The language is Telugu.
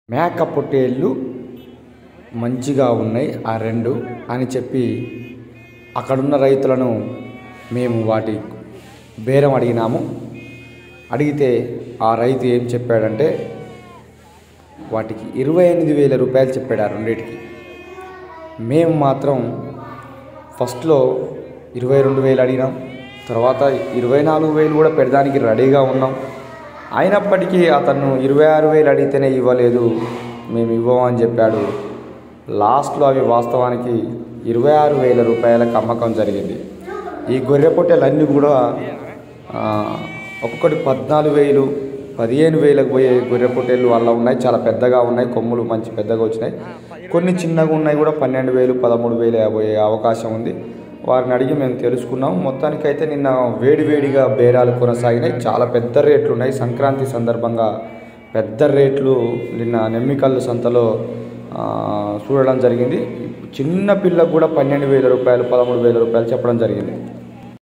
మేక పొట్టేళ్ళు మంచిగా ఉన్నాయి ఆ రెండు అని చెప్పి అక్కడున్న రైతులను మేము వాటి బేరం అడిగినాము అడిగితే ఆ రైతు ఏం చెప్పాడంటే వాటికి ఇరవై ఎనిమిది వేల రూపాయలు చెప్పాడు ఆ రెండింటికి మేము మాత్రం ఫస్ట్లో ఇరవై రెండు వేలు అడిగినాం తర్వాత ఇరవై నాలుగు వేలు కూడా పెడడానికి రెడీగా ఉన్నాం అయినప్పటికీ అతను ఇరవై ఆరు వేలు అడిగితేనే ఇవ్వలేదు మేము ఇవ్వమని చెప్పాడు లాస్ట్లో అవి వాస్తవానికి ఇరవై ఆరు వేల రూపాయలకు అమ్మకం జరిగింది ఈ గొర్రె పొట్టెలన్నీ కూడా ఆ, ఒక్కొక్కటి పద్నాలుగు వేలు పదిహేను వేలకు పోయే గొర్రె పొట్టేళ్ళు వల్ల ఉన్నాయి చాలా పెద్దగా ఉన్నాయి కొమ్ములు మంచి పెద్దగా వచ్చినాయి కొన్ని చిన్నగా ఉన్నాయి కూడా పన్నెండు వేలు పదమూడు వేలు పోయే అవకాశం ఉంది వారిని అడిగి మేము తెలుసుకున్నాం మొత్తానికైతే నిన్న వేడివేడిగా బేరాలు కొనసాగినాయి చాలా పెద్ద రేట్లు ఉన్నాయి సంక్రాంతి సందర్భంగా పెద్ద రేట్లు నిన్న నెమ్మికల్లు సంతలో ఆ, చూడడం జరిగింది చిన్న పిల్లకు కూడా పన్నెండు వేల రూపాయలు పదమూడు వేల రూపాయలు చెప్పడం జరిగింది